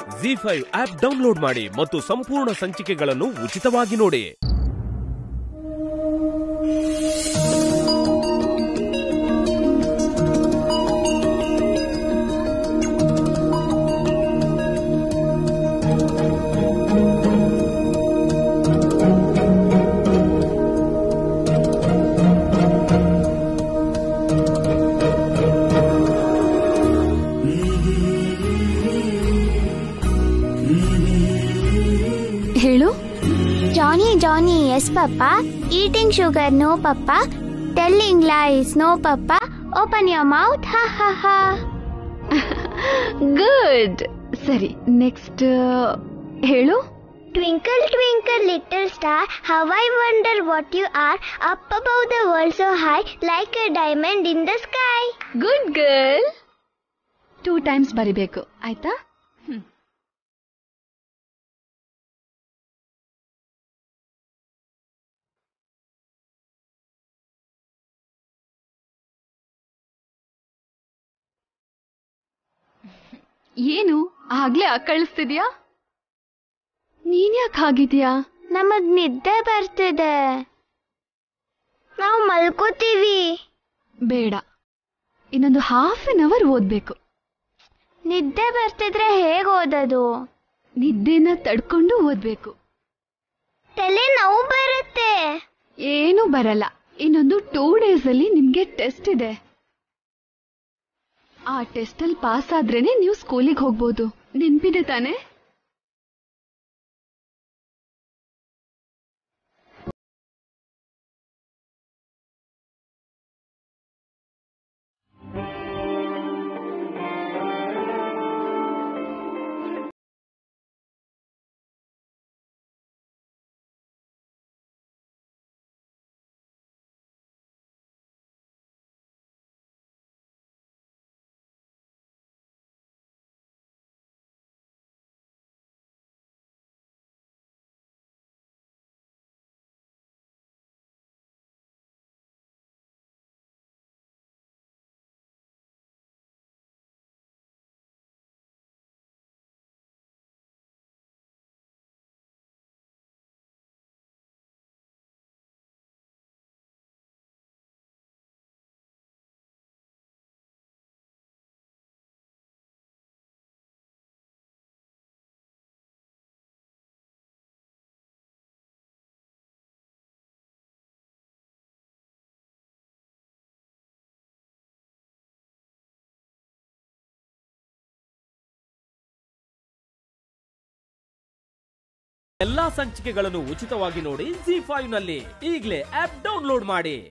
G five app download ಮಾಡಿ ಮತ್ತು ಸಂಪೂರ್ಣ ಸಂಚಿಕೆಗಳನ್ನು ಉಚಿತವಾಗಿ ನೋಡಿ ಹೇಳು Johnny, Johnny, yes, Papa. Eating sugar, no, Papa. Telling lies, no, Papa. Open your mouth, ha ha ha. Good ಸರಿ ನೆಕ್ಸ್ಟ್ ಹೇಳು Twinkle, twinkle, little star, how I wonder what you are. Up above the world so high, like a diamond in the sky. Good girl two times ಬರಿಬೇಕು ಆಯ್ತಾ ಹ್ಮ್. ಏನು ಆಗ್ಲೇ ಕಳಿಸ್ತಿದ್ಯಾ ನೀನ್ ಯಾಕೆ ಹಾಗಿದ್ಯಾ ನಮಗ್ ನಿದ್ದೆ ಬರ್ತಿದೆ ನಾವು ಮಲ್ಕೋತೀವಿ ಬೇಡ ಇನ್ನೊಂದು ಹಾಫ್ ಅನ್ ಅವರ್ ಓದ್ಬೇಕು ನಿದ್ದೆ ಬರ್ತಿದ್ರೆ ಹೇಗ್ ಓದೋದು ನಿದ್ದೆನ ತಡ್ಕೊಂಡು ಓದ್ಬೇಕು ತಲೆ ನೋವು ಬರುತ್ತೆ ಏನು ಬರಲ್ಲ ಇನ್ನೊಂದು ಟೂ ಡೇಸ್ ಅಲ್ಲಿ ನಿಮ್ಗೆ ಟೆಸ್ಟ್ ಇದೆ ಆ ಟೆಸ್ಟ್ ಅಲ್ಲಿ ಪಾಸ್ ಆದ್ರೇನೆ ನೀವು ಸ್ಕೂಲಿಗೆ ಹೋಗ್ಬೋದು ನೆನ್ಪಿದೆ ತಾನೆ ಎಲ್ಲಾ ಸಂಚಿಕೆಗಳನ್ನು ಉಚಿತವಾಗಿ ನೋಡಿ ಜಿ ಫೈವ್ ನಲ್ಲಿ ಈಗಲೇ ಆಪ್ ಡೌನ್ಲೋಡ್ ಮಾಡಿ